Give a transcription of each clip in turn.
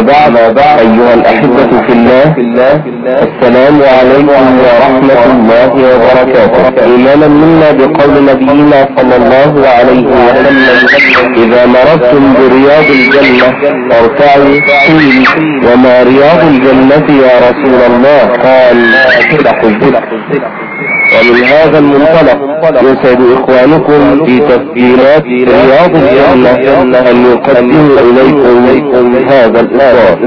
بعد أيها الأحبة في الله السلام عليكم ورحمة الله وبركاته إيمانا منا بقول نبينا صلى الله عليه وسلم إذا مررتم برياض الجنة فارتعوا قيل وما رياض الجنة يا رسول الله قال قلت ومن هذا المنطلق يسعد إخوانكم في تسجيلات رياض الجنة أن يقدموا إليكم هذا الإصدار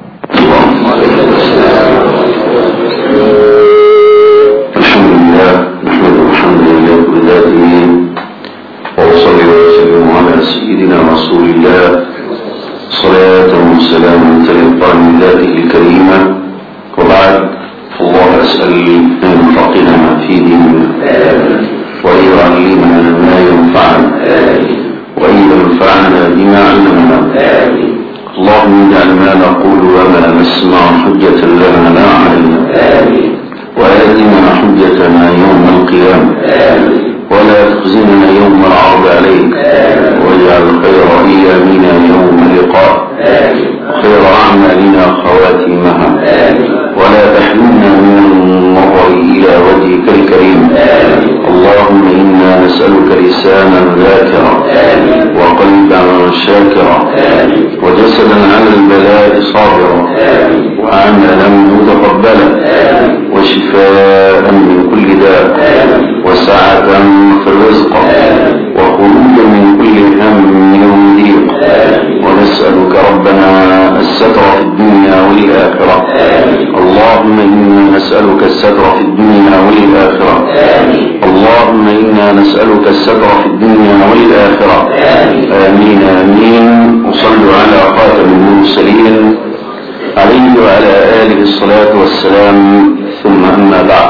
الحمد لله نحمده الحمد لله بذاته وأصلي وسلم على سيدنا رسول الله صلاة وسلاما تلقان من ذاته الكريمة وبعد فالله أسأل أن يفقهنا في ديننا وأن يعلمنا ما ينفعنا وأن ينفعنا بما علمنا اللهم اجعل ما نقول وما نسمع حجة لنا لا علينا وآتنا حجتنا يوم القيامة ولا تخزنا يوم العرض عليك واجعل خير أيامنا يوم اللقاء خير أعمالنا خواتيمها ولا تحرمنا من النظر إلى وجهك الكريم اللهم إنا نسألك لسانا ذاكرا وقلبا شاكرا وجسدا على البلاء صابرا وعملا متقبلا وشفاء من كل داء وسعة في الرزق وخروجا من كل هم وضيق ونسألك ربنا الستر في الدنيا والآخرة اللهم إنا نسألك الستر في الدنيا والآخرة اللهم إنا نسألك الستر في الدنيا والآخرة آمين آمين وصلوا على خاتم المرسلين عليه وعلى آله الصلاة والسلام ثم أما بعد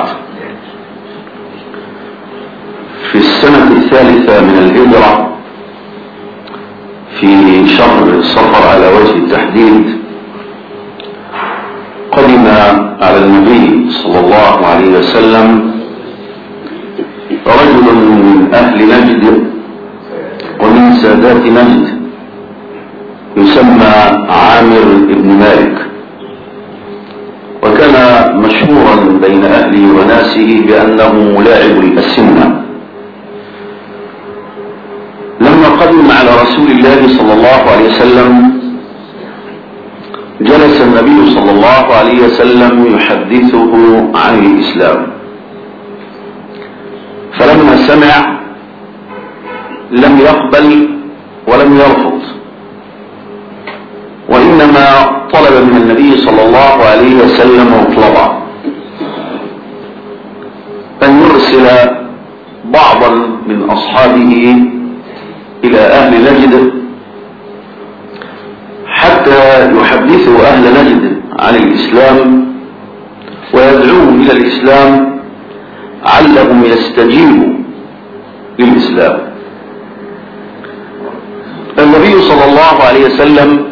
في السنة الثالثة من الهجرة في شهر صفر على وجه التحديد قدم على النبي صلى الله عليه وسلم رجل من أهل نجد ومن سادات نجد يسمى عامر بن مالك وكان مشهورا بين أهله وناسه بأنه لاعب الأسنة لما قدم على رسول الله صلى الله عليه وسلم جلس النبي صلى الله عليه وسلم يحدثه عن الإسلام فلما سمع لم يقبل ولم يرفض وإنما طلب من النبي صلى الله عليه وسلم مطلبا أن يرسل بعضا من أصحابه إلى أهل نجد حتى يحدثوا أهل نجد عن الإسلام ويدعوهم إلى الإسلام علهم يستجيبوا للإسلام النبي صلى الله عليه وسلم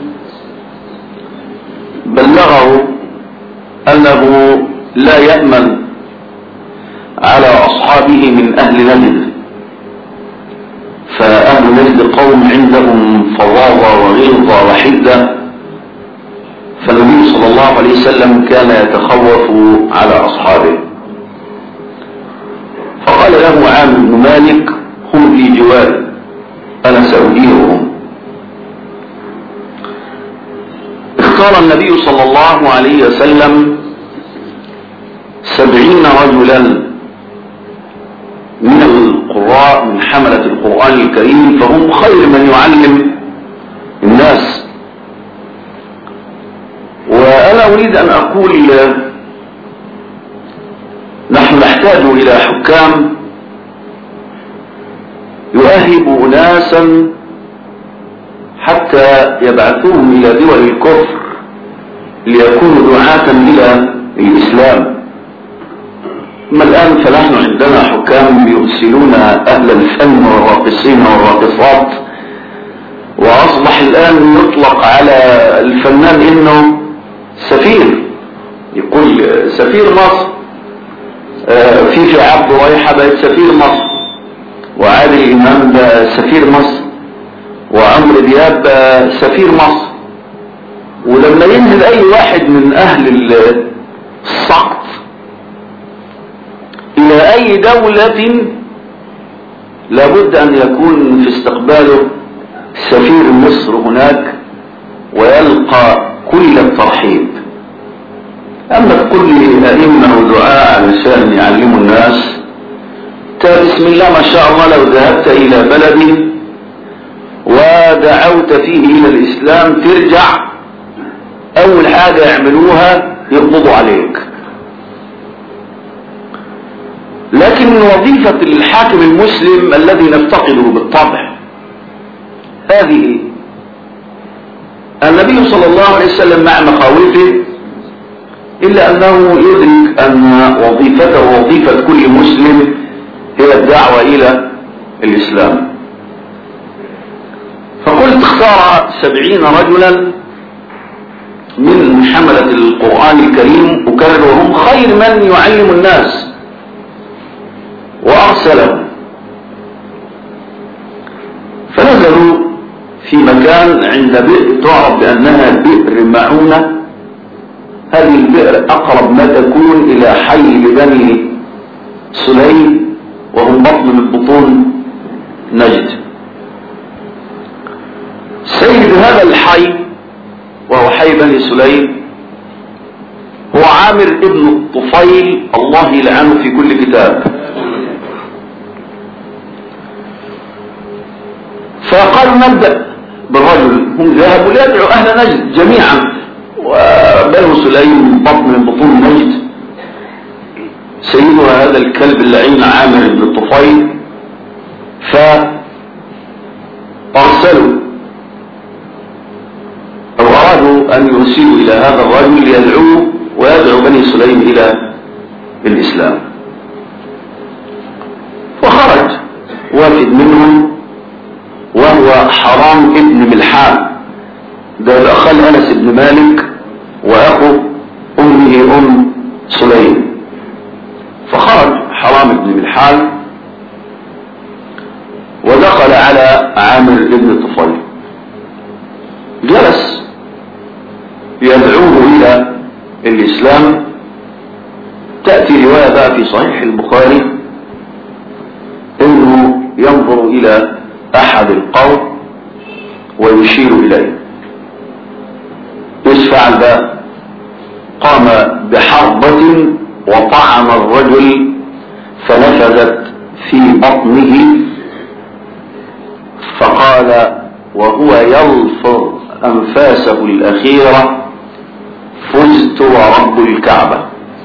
بلغه أنه لا يأمن على أصحابه من أهل نجد فأهل نجد قوم عندهم فظاظة وغلظة وحدة فالنبي صلى الله عليه وسلم كان يتخوف على أصحابه فقال له عامر بن مالك هم في جواري أنا سأديرهم اختار النبي صلى الله عليه وسلم سبعين رجلا من القراء من حملة القرآن الكريم فهم خير من يعلم الناس وأنا أريد أن أقول نحن نحتاج إلى حكام يؤهب أناسا حتى يبعثوهم إلى دول الكفر ليكونوا دعاة إلى الإسلام أما الآن فنحن عندنا حكام يرسلون أهل الفن والراقصين والراقصات وأصبح الآن يطلق على الفنان إنه سفير يقول سفير مصر في في عبد رايحة بقت سفير مصر وعادل إمام ده سفير مصر وعمرو دياب سفير مصر ولما لما ينزل اي واحد من اهل السقط الى اي دولة لابد ان يكون في استقباله سفير مصر هناك ويلقى كل الترحيب اما تقول لي ائمة ودعاء علشان يعلموا الناس بسم الله ما شاء الله لو ذهبت الى بلد ودعوت فيه الى الاسلام ترجع اول حاجة يعملوها يقبضوا عليك لكن وظيفة الحاكم المسلم الذي نفتقده بالطبع هذه النبي صلى الله عليه وسلم مع مخاوفه إلا أنه يدرك أن وظيفته وظيفة كل مسلم هي الدعوة إلى الإسلام فقلت اختار سبعين رجلا من حملة القرآن الكريم أكرر وهم خير من يعلم الناس وأرسلهم فنزلوا في مكان عند بئر تعرف بأنها بئر معونة هذه البئر أقرب ما تكون إلى حي لبني سليم وهم بطن من بطون نجد سيد هذا الحي وهو حي بني سليم هو عامر ابن الطفيل الله يلعنه في كل كتاب فقالوا نبدأ بالرجل هم ذهبوا ليدعوا أهل نجد جميعا وبنو سليم بطن من بطون نجد سيدها هذا الكلب اللعين عامر بن الطفيل فأرسلوا أو أرادوا أن يرسلوا إلى هذا الرجل ليدعوه ويدعو بني سليم إلى الإسلام وخرج وافد منهم وهو حرام ابن ملحان ده الأخل أنس بن مالك وأخو أمه أم سليم فخرج حرام بن ملحان ودخل على عامر بن الطفيل جلس يدعوه إلى الإسلام تأتي رواية بقى في صحيح البخاري انه ينظر الى احد القوم ويشير اليه ايش فعل بقى قام بحربة وطعن الرجل فنفذت في بطنه فقال وهو يلفظ انفاسه الاخيرة فزت ورب الكعبة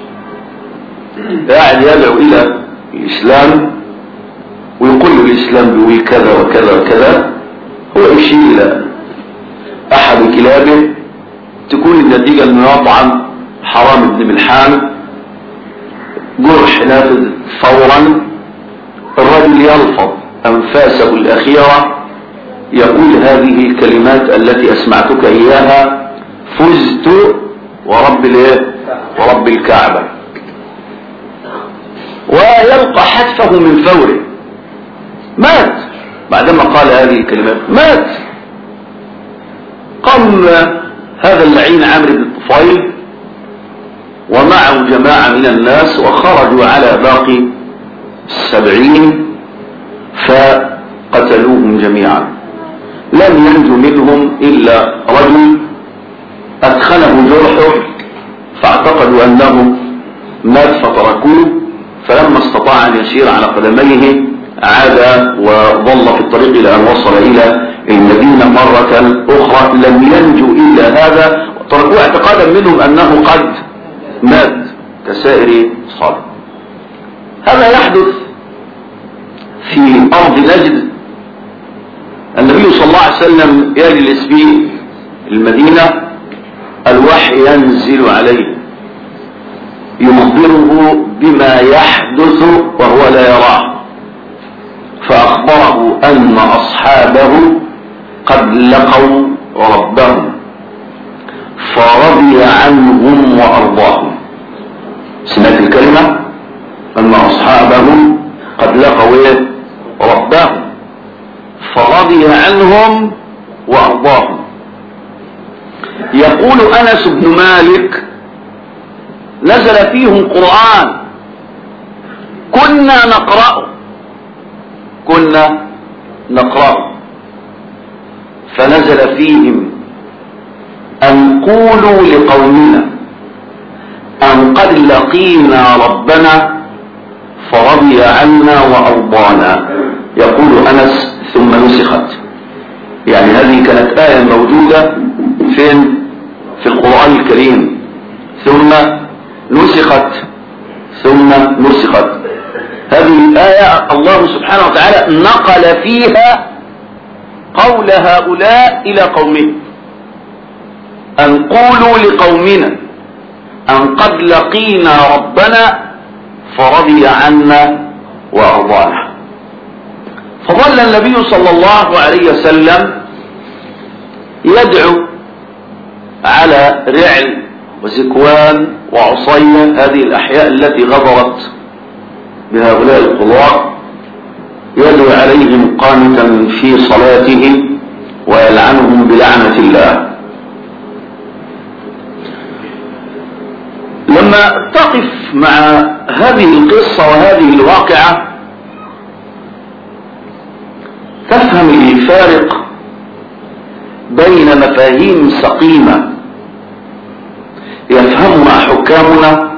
قاعد يدعو الى الاسلام ويقول له الاسلام بيقول كذا وكذا وكذا هو يشير الى احد كلابه تكون النتيجة انه يطعن حرام بن ملحان جرح نافذ فورا الرجل يلفظ انفاسه الاخيرة يقول هذه الكلمات التي اسمعتك اياها فزت ورب الايه ورب الكعبة ويلقى حتفه من فوره مات بعدما قال هذه الكلمات مات قام هذا اللعين عامر بن الطفيل ومعه جماعة من الناس وخرجوا على باقي السبعين فقتلوهم جميعا لم ينجو منهم إلا رجل أدخله جرحه فاعتقدوا أنه مات فتركوه فلما استطاع أن يسير على قدميه عاد وظل في الطريق إلى أن وصل إلى المدينة مرة أخرى لم ينجو إلا هذا تركوه اعتقادا منهم أنه قد مات كسائر الصالح هذا يحدث في أرض نجد النبي صلى الله عليه وسلم يجلس في المدينة الوحي ينزل عليه يخبره بما يحدث وهو لا يراه فأخبره أن أصحابه قد لقوا ربهم فرضي عنهم وأرضاهم سمعت الكلمة أن أصحابه قد لقوا إيه؟ ربهم فرضي عنهم وأرضاهم يقول أنس بن مالك نزل فيهم قرآن كنا نقرأ كنا نقرأ فنزل فيهم أن قولوا لقومنا أن قد لقينا ربنا فرضي عنا وأرضانا يقول أنس ثم نسخت يعني هذه كانت آية موجودة فين في القرآن الكريم ثم نسخت ثم نسخت هذه الآية الله سبحانه وتعالى نقل فيها قول هؤلاء إلى قومهم أن قولوا لقومنا أن قد لقينا ربنا فرضي عنا وأرضانا فظل النبي صلى الله عليه وسلم يدعو على رعل وزكوان وعصية هذه الأحياء التي غدرت بهؤلاء القضاء يدعو عليهم قانتا في صلاته ويلعنهم بلعنة الله لما تقف مع هذه القصة وهذه الواقعة تفهم الفارق بين مفاهيم سقيمة يفهمها حكامنا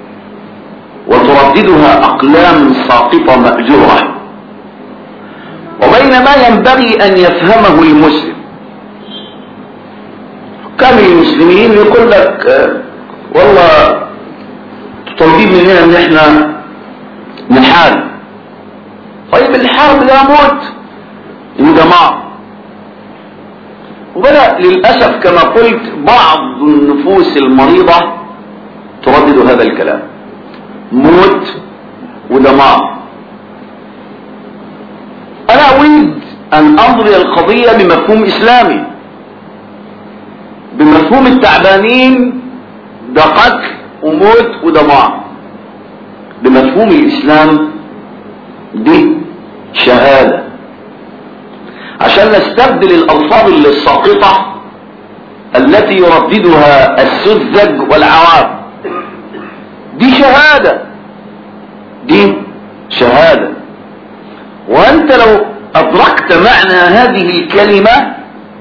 وترددها أقلام ساقطة مأجورة وبين ما ينبغي أن يفهمه المسلم حكام المسلمين يقول لك آه، والله طالبين مننا ان احنا نحارب طيب الحرب ده موت ودمار وبدأ للأسف كما قلت بعض النفوس المريضة تردد هذا الكلام موت ودمار أنا أريد أن أنظر إلى القضية بمفهوم إسلامي بمفهوم التعبانين ده قتل وموت ودمار بمفهوم الإسلام دي شهادة عشان نستبدل الألفاظ الساقطة التي يرددها السذج والعوام دي شهادة دي شهادة وأنت لو أدركت معنى هذه الكلمة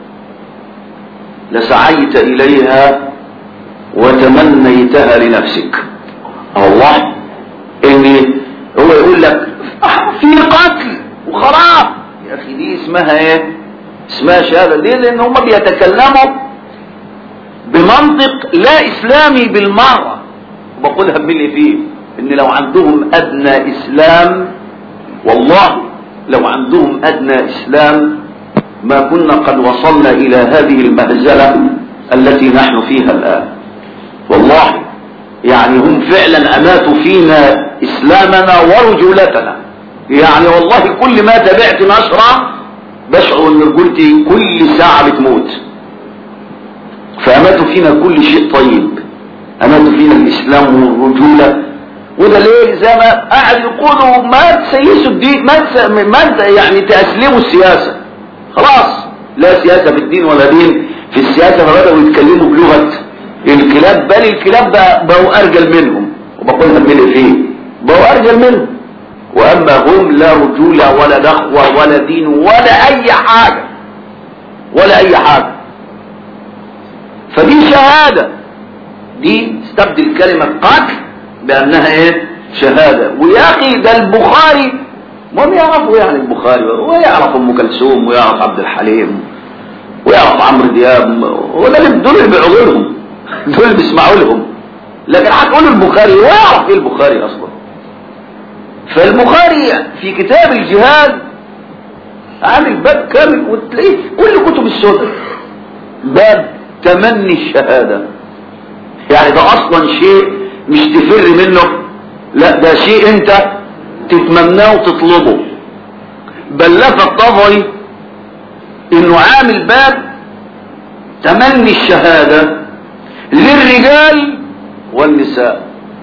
لسعيت إليها وتمنيتها لنفسك الله إن هو يقول لك في قتل وخراب يا أخي دي اسمها إيه اسمها شهادة ليه لأن هم بيتكلموا بمنطق لا إسلامي بالمرة بقولها من اللي فيه إن لو عندهم أدنى إسلام والله لو عندهم أدنى إسلام ما كنا قد وصلنا إلى هذه المهزلة التي نحن فيها الآن والله يعني هم فعلا أماتوا فينا إسلامنا ورجولتنا يعني والله كل ما تابعت نشرة بشعر ان رجولتي كل ساعة بتموت فأماتوا فينا كل شيء طيب أماتوا فينا الإسلام والرجولة وده ليه زي ما قاعد يقولوا ما تسيسوا الدين ما, تس... ما ت... يعني تأسلموا السياسة خلاص لا سياسة في الدين ولا دين في السياسة فبدأوا يتكلموا بلغة الكلاب بل الكلاب بقى بقوا أرجل منهم وبقولها من فيه بقوا أرجل منهم وأما هم لا رجولة ولا نخوة ولا دين ولا أي حاجة ولا أي حاجة فدي شهادة دي استبدل كلمة قتل بأنها ايه شهادة ويا أخي ده البخاري ما يعرفوا يعني البخاري ويعرف أم كلثوم ويعرف عبد الحليم ويعرف عمرو دياب ولا اللي دول اللي بيعرضوا لهم دول اللي بيسمعوا لهم لكن هتقول البخاري ويعرف ايه البخاري اصلا فالبخاري في كتاب الجهاد عامل باب كامل وتلاقيه كل كتب السنة باب تمني الشهادة يعني ده اصلا شيء مش تفر منه لا ده شيء انت تتمناه وتطلبه بل لفت نظري انه عامل باب تمني الشهادة للرجال والنساء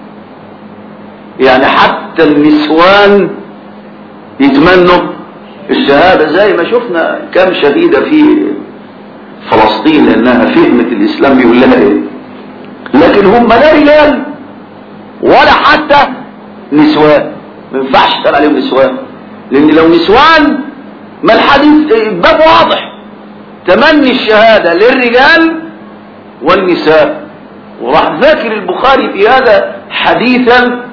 يعني حتى النسوان يتمنوا الشهادة زي ما شفنا كم شهيدة في فلسطين لانها فهمت الاسلام بيقول لها ايه لكن هم لا رجال ولا حتى نسوان ما ينفعش تقال عليهم نسوان لان لو نسوان ما الحديث الباب واضح تمني الشهادة للرجال والنساء وراح ذاكر البخاري في هذا حديثا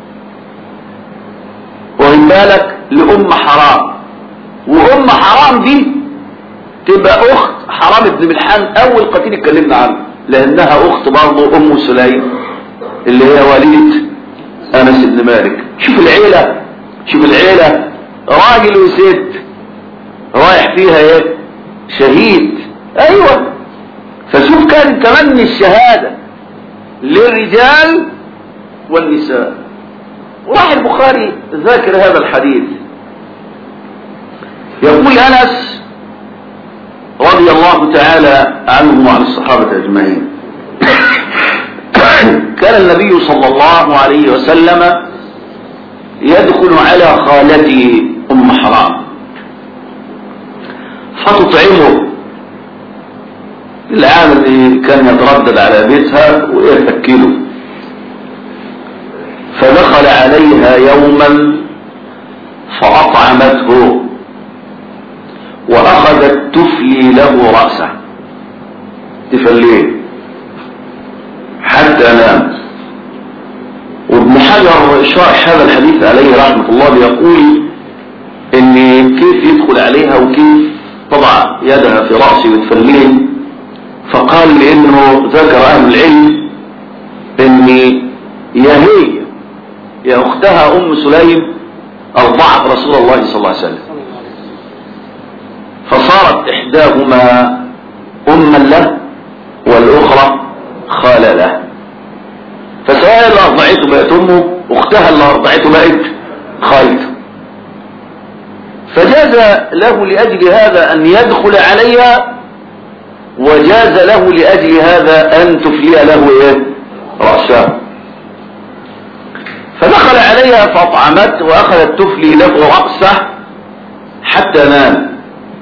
واخد بالك لأم حرام وأم حرام دي تبقى أخت حرام ابن ملحان أول قتيل اتكلمنا عنه لأنها أخت برضه أم سليم اللي هي والدة أنس بن مالك شوف العيلة شوف العيلة راجل وست رايح فيها ايه شهيد ايوه فشوف كان تمني الشهادة للرجال والنساء وراح البخاري ذاكر هذا الحديث يقول انس رضي الله تعالى عنه وعن الصحابة اجمعين كان النبي صلى الله عليه وسلم يدخل على خالته ام حرام فتطعمه العام اللي كان يتردد على بيتها ويتأكله فدخل عليها يوما فأطعمته وأخذت تفلي له رأسه تفليه حتى نام وابن حجر شارح هذا الحديث عليه رحمة الله يقول ان كيف يدخل عليها وكيف تضع يدها في رأسه وتفليه فقال لانه ذكر اهل العلم ان يا هي يا اختها ام سليم ارضعت رسول الله صلى الله عليه وسلم فصارت احداهما اما له والاخرى خال له فسواء اللي ارضعته بقت امه اختها اللي ارضعته بقت خالته فجاز له لأجل هذا أن يدخل عليها وجاز له لأجل هذا أن تفلي له إيه؟ رأسه فدخل عليها فأطعمت وأخذت تفلي له رأسه حتى نام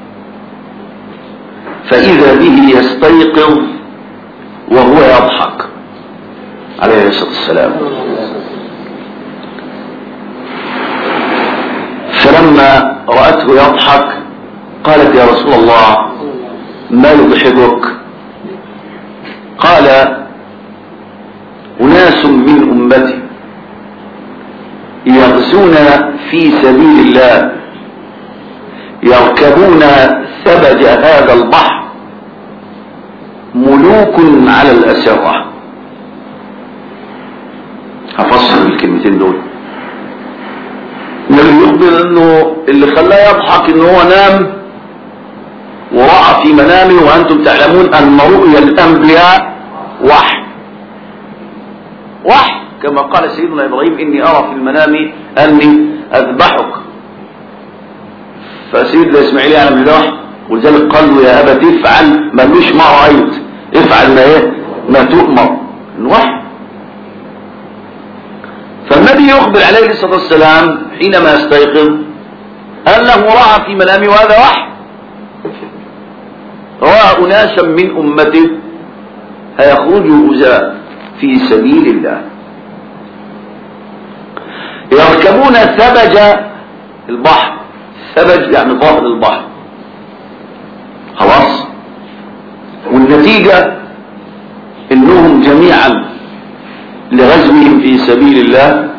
فإذا به يستيقظ وهو يضحك عليه الصلاة والسلام فلما رأته يضحك قالت يا رسول الله ما يضحكك قال أناس من أمتي يغزون في سبيل الله يركبون ثبج هذا البحر ملوك على الأسرة هفصل الكلمتين دول النبي يخبر انه اللي خلاه يضحك ان هو نام ورأى في منامه وانتم تعلمون ان رؤيا الانبياء وحي وحي كما قال سيدنا ابراهيم اني ارى في المنام اني اذبحك فسيدنا اسماعيل يعلم الوحي ولذلك قال له يا ابت افعل ملوش ما رايت افعل ما ايه ما تؤمر الوحي فالنبي يخبر عليه الصلاة والسلام حينما يستيقظ أنه رأى في منامه وهذا وحي رأى أناسا من أمته هيخرجوا غزاة في سبيل الله يركبون ثبج البحر ثبج يعني ظهر البحر خلاص والنتيجة انهم جميعا لغزوهم في سبيل الله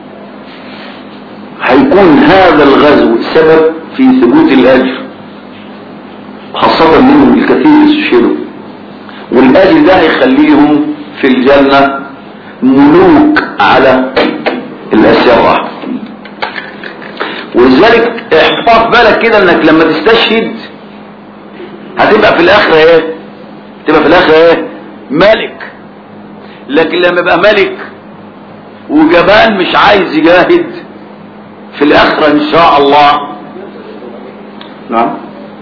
هيكون هذا الغزو سبب في ثبوت الاجر خاصة منهم الكثير يستشهدوا والاجر ده هيخليهم في الجنة ملوك على الأسرة ولذلك احفظ بالك كده انك لما تستشهد هتبقى في الاخرة ايه تبقى في الاخرة ايه ملك لكن لما يبقى ملك وجبان مش عايز يجاهد في الاخرة ان شاء الله نعم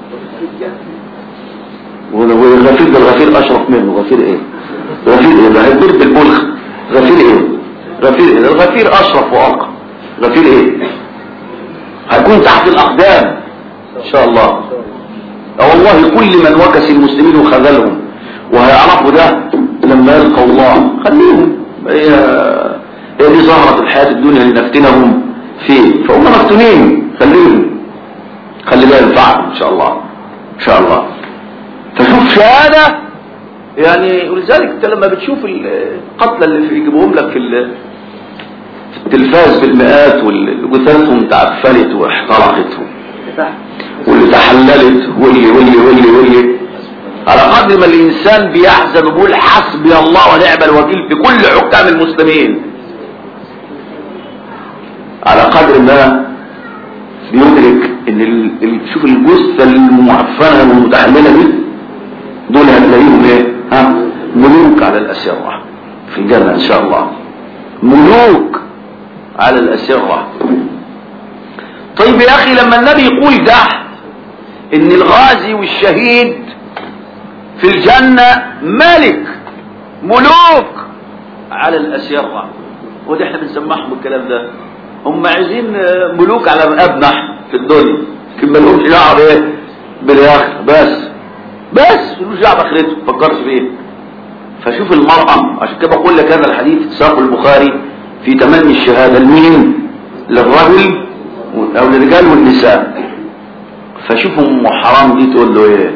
والغفير ده الغفير اشرف منه غفير ايه غفير ايه ده هيدور بالبلخ غفير ايه غفير ايه ده الغفير اشرف وارقى غفير ايه هيكون تحت الاقدام ان شاء الله اه والله كل من وكس المسلمين وخذلهم وهيعرفوا ده لما يلقوا الله خليهم هي هي دي ظهرت الحياة الدنيا لنفتنهم فيه فهم مفتونين خليهم خلي ده ينفعهم ان شاء الله ان شاء الله فشوف شهادة يعني ولذلك انت لما بتشوف القتلى اللي يجيبوهم لك في ال- في التلفاز بالمئات والجثثهم تعفنت واحترقت واللي تحللت واللي واللي واللي واللي على قدر ما الانسان بيحزن وبيقول حسبي الله ونعم الوكيل في كل حكام المسلمين على قدر ما بيدرك ان ال... ال... شوف الجثه المعفنه والمتحلله دي دول هتلاقيهم ايه ها ملوك على الاسره في الجنه ان شاء الله ملوك على الاسره طيب يا اخي لما النبي يقول ده ان الغازي والشهيد في الجنة ملك ملوك على الأسرة وده احنا بنسمعهم الكلام ده هم عايزين ملوك على رقابنا في الدنيا لكن ما لهمش دعوه بايه بالاخره بس بس ملوش دعوه باخرته ما تفكرش فيه فشوف المرأة عشان كده بقول لك هذا الحديث ساق البخاري في تمني الشهادة لمين للرجل او للرجال والنساء فشوف ام حرام دي تقول له ايه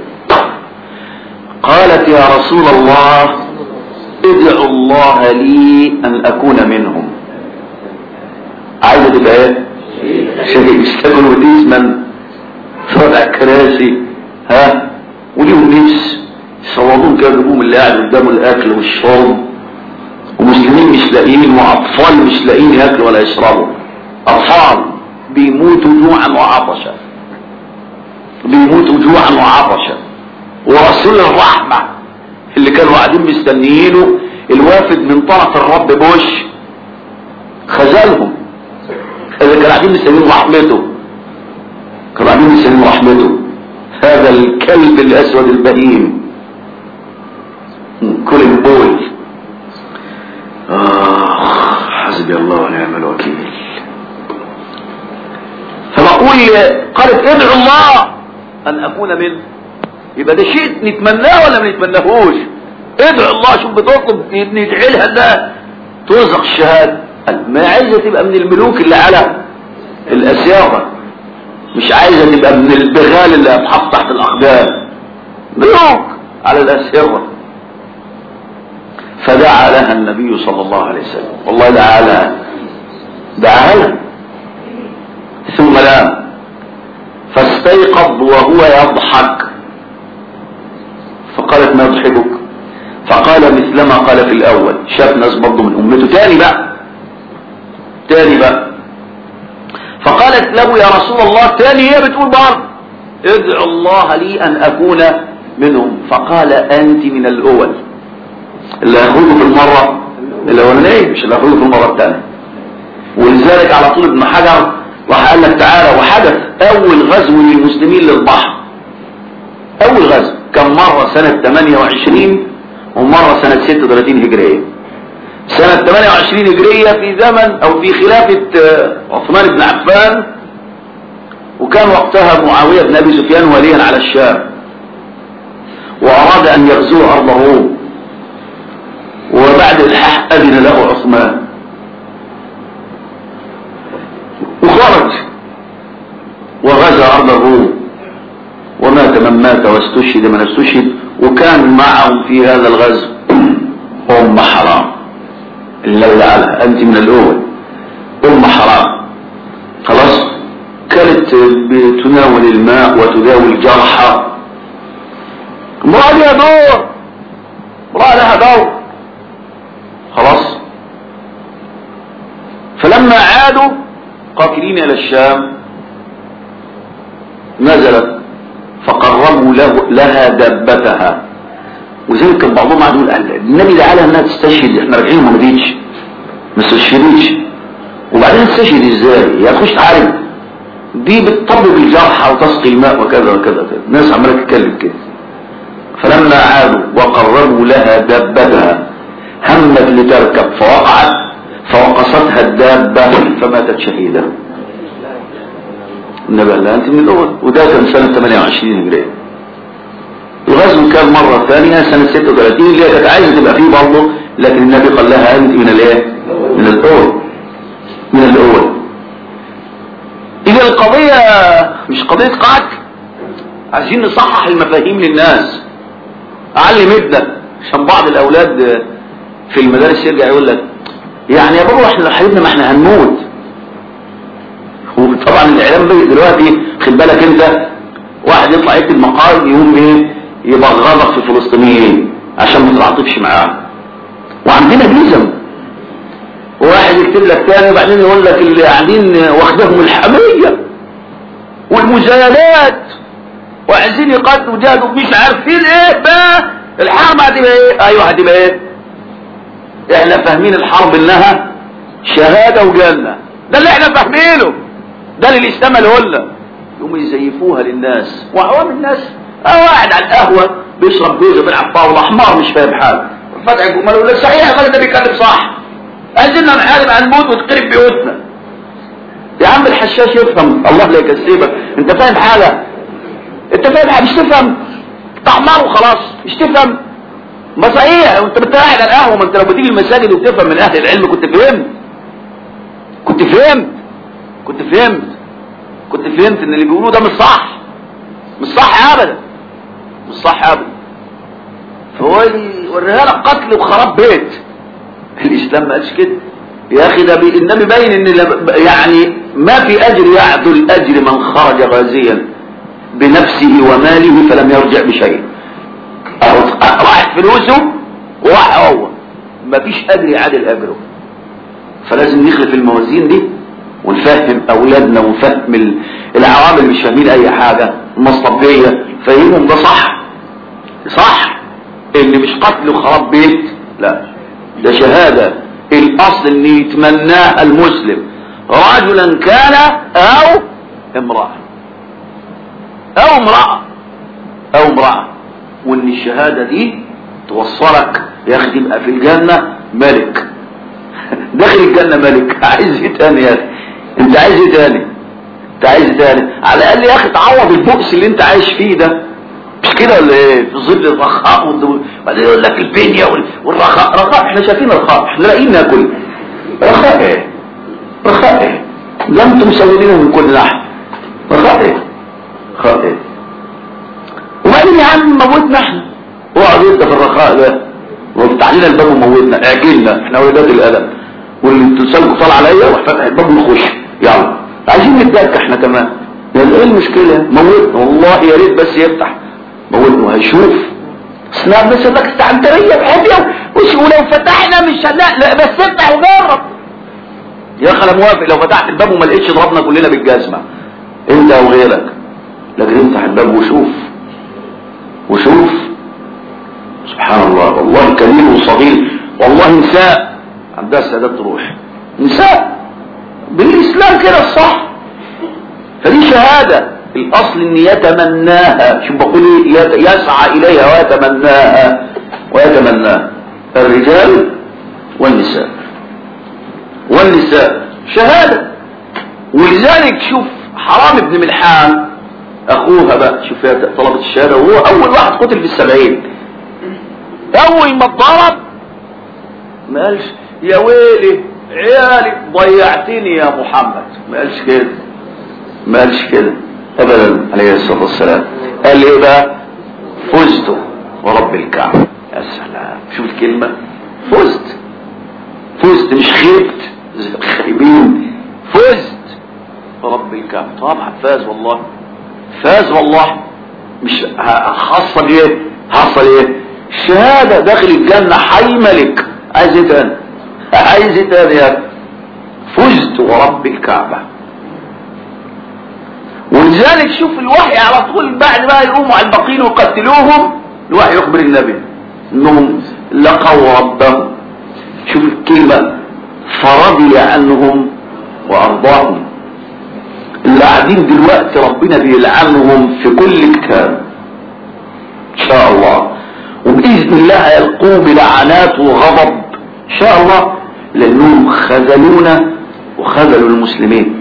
قالت يا رسول الله ادعو الله لي ان اكون منهم عايزه تبقى ايه شهيد يشتغلوا اسما فرع كراسي ها وليهم نفس يصورون كده الهجوم اللي قاعد قدامه الاكل والشرب ومسلمين مش لاقيين واطفال مش لاقيين ياكلوا ولا يشربوا اطفال بيموتوا جوعا وعطشا بيموتوا جوعا وعطشا ورسول الرحمة اللي كانوا قاعدين مستنيينه الوافد من طرف الرب بوش خذلهم اللي كانوا قاعدين مستنيين رحمته كانوا قاعدين مستنيين رحمته هذا الكلب الاسود البهيم كل البول آه حسبي الله ونعم الوكيل فبقول قالت ادعو الله ان اكون منه يبقى ده شيء نتمناه ولا ما نتمناهوش ادعو الله شوف بتطلب ندعي لها ده ترزق الشهاده ما عايزه تبقى من الملوك اللي على الاسياره مش عايزه تبقى من البغال اللي هتحط تحت الاقدام ملوك على الاسيره فدعا لها النبي صلى الله عليه وسلم والله دعا لها دعا لها ثم نام فاستيقظ وهو يضحك فقالت ما يضحكك فقال مثلما قال في الاول شاف ناس برضه من امته تاني بقى تاني بقى فقالت له يا رسول الله تاني هي بتقول برضه ادعو الله لي ان اكون منهم فقال انت من الاول اللي هيخرجوا في المرة الاولانية مش اللي هيخرجوا في المرة الثانية ولذلك على طول ابن حجر راح قال لك تعالى وحدث اول غزو للمسلمين للبحر اول غزو كان مرة سنة 28 ومرة سنة 36 هجرية سنة 28 هجرية في زمن او في خلافة عثمان بن عفان وكان وقتها معاوية بن ابي سفيان وليا على الشام واراد ان يغزو ارض الروم وبعد الحح اذن له عثمان وخرج وغزا ارض الروم ومات من مات واستشهد من استشهد وكان معهم في هذا الغزو ام حرام اللي على انت من الاول ام حرام خلاص كانت بتناول الماء وتداوي الجرحى امرأة لها دور امرأة لها دور خلاص فلما عادوا قاتلين الى الشام نزلت فقربوا له لها دبتها وذلك كان بعضهم قاعد يقول النبي دعا لها انها تستشهد احنا راجعين ما مضيتش ما استشهدتش وبعدين تستشهد ازاي؟ هي هتخش تعالج دي بتطبب الجرحى وتسقي الماء وكذا وكذا وكذا الناس عماله تتكلم كده فلما عادوا وقربوا لها دبتها همت لتركب فوقعت فوقصتها الدابة فماتت شهيدة النبي قال لها انت من الاول وده كان سنة 28 هجرية وغزو كان مرة ثانية سنة 36 اللي هي كانت عايزة تبقى فيه برضه لكن النبي قال لها أنت من الايه؟ من الأول من الأول إذا القضية مش قضية قتل عايزين نصحح المفاهيم للناس أعلم ابنك عشان بعض الأولاد في المدارس يرجع يقول لك يعني يا بابا احنا حبيبنا ما احنا هنموت وطبعا الاعلام بي- دلوقتي خد بالك انت واحد يطلع يكتب مقال يقوم ايه يبغضك في الفلسطينيين عشان ما تتعاطفش معاهم وعندنا جزم واحد يكتب لك تاني وبعدين يقول لك اللي قاعدين واخدهم الحمية والمزايدات وعايزين يقاتلوا جهدوا مش عارفين ايه بقى الحرب هتبقى ايه ايوه هتبقى ايه احنا فاهمين الحرب انها شهادة وجنة ده اللي احنا فاهمينه ده اللي الاسلام قاله لنا يقوموا يزيفوها للناس وعوام الناس اه واحد على القهوة بيشرب جوزة بيلعب طاولة حمار مش فاهم حاجة فتح الجمال يقول لك صحيح الراجل ده بيتكلم صح عايزيننا نحارب هنموت وتقرب بيوتنا يا عم الحشاش يفهم الله لا يكسبك انت فاهم حاجة انت فاهم حاجة مش تفهم تحمر وخلاص مش تفهم ما صحيح وانت بتقعد على القهوه ما انت لو بتيجي المساجد وبتفهم من اهل العلم كنت فهمت كنت فهمت كنت فهمت كنت فهمت ان اللي بيقولوه ده مش صح مش صح ابدا مش صح ابدا فهو يوريها لك قتل وخراب بيت الاسلام ما قالش كده يا اخي ده بي... النبي باين ان لب... يعني ما في اجر يعدل اجر من خرج غازيا بنفسه وماله فلم يرجع بشيء أهو راحت فلوسه وراح هو مفيش اجر يعادل اجره فلازم نخلف الموازين دي ونفهم اولادنا ونفهم ال- العوام اللي مش فاهمين اي حاجه المصطبيه فهمهم ده صح صح اللي مش قتل وخراب بيت لا ده شهاده الاصل ان يتمناها المسلم رجلا كان او امراه او امراه او امراه وان الشهادة دي توصلك يا اخي تبقى في الجنة ملك داخل الجنة ملك عايز ايه تاني يا اخي انت عايز ايه تاني انت عايز ايه تاني على الاقل يا اخي تعوض البؤس اللي انت عايش فيه ده مش كده ولا ايه في ظل الرخاء والد- وبعدين يقول لك البنية وال- والرخاء رخاء احنا شايفين رخاء احنا لاقيين ناكل رخاء ايه رخاء ايه ده انتم مسويينه من كل ناحية رخاء ايه رخاء ايه وبعدين يا عم موتنا احنا اقعد انت في الرخاء ده وافتح لنا الباب وموتنا اعجلنا احنا ولاد القلم واللي تسلق طال عليا واروح فاتح الباب ونخش يلا عايزين نتدك احنا كمان يعني ايه المشكلة موتنا والله يا ريت بس يفتح موتنا وهيشوف اسمع بس لك استعنترية بحبية وش ولو فتحنا مش هنلاقي لا بس افتح وجرب يا اخي انا موافق لو فتحت الباب وما لقيتش ضربنا كلنا بالجزمة انت او غيرك لكن افتح الباب وشوف وشوف سبحان الله والله كبير وصغير والله نساء عندها استعداد تروح نساء بالاسلام كده الصح فدي شهادة الاصل ان يتمناها شوف بقول إيه؟ يت- يسعى اليها ويتمناها ويتمناها الرجال والنساء والنساء شهادة ولذلك شوف حرام ابن ملحان اخوها بقى شوف هي طلبت الشهادة وهو اول واحد قتل في السبعين اول ما اتضرب ما قالش يا ويلي عيالي ضيعتني يا محمد ما قالش كده ما قالش كده ابدا عليه الصلاه والسلام قال ايه بقى فزت ورب الكعبه يا سلام شوف الكلمه فزت فزت مش خيبت زي الخايبين فزت ورب الكعبه طبعا فاز والله فاز والله مش ه- حصل ايه حصل ايه شهادة داخل الجنة حي ملك عايز ايه تاني عايز ايه تاني يا ابني؟ فزت ورب الكعبة ولذلك شوف الوحي على طول بعد بقى يقوموا على الباقين ويقتلوهم الوحي يخبر النبي انهم لقوا ربهم شوف الكلمة فرضي عنهم وارضاهم اللي قاعدين دلوقتي ربنا بيلعنهم في كل مكان ان شاء الله وباذن الله هيلقوه بلعنات وغضب ان شاء الله لانهم خذلونا وخذلوا المسلمين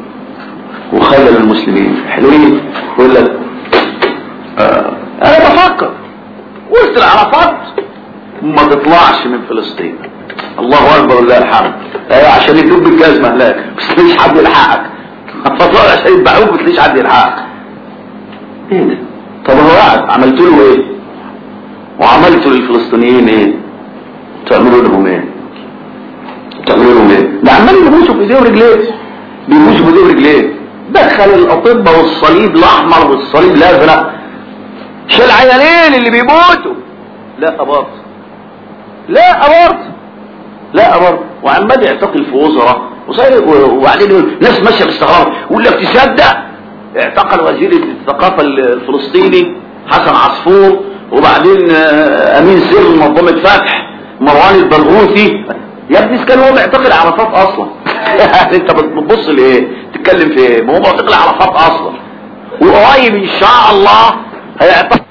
وخذلوا المسلمين حلوين يقول لك آه انا بفكر وسط العرفات ما تطلعش من فلسطين الله اكبر ولله الحمد ايوه عشان يدوب بالجزمه هناك بس تلاقيش حد يلحقك فطلع عشان يذبحوك ما تلاقيش حد يلحقك ايه ده طب هو قاعد عملت له ايه وعملتوا للفلسطينيين ايه تعملوا لهم ايه تعملوا لهم ايه ده عمال يبوسوا في ايديه ورجليه بيبوسوا في ايديه ورجليه دخل الاطباء والصليب الاحمر والصليب الازرق شال عيانين اللي بيموتوا لا ابرت لا ابرت لا ابرت وعمال يعتقل في وزراء وصاير وبعدين يقول ناس ماشيه باستغراب يقول لك تصدق اعتقل وزير الثقافه الفلسطيني حسن عصفور وبعدين آه، امين سر منظمه فتح مروان البرغوثي يا ابني كان هو معتقل عرفات اصلا انت بتبص لايه تتكلم في ايه ما هو معتقل عرفات اصلا وقريب ان شاء الله هيعتقل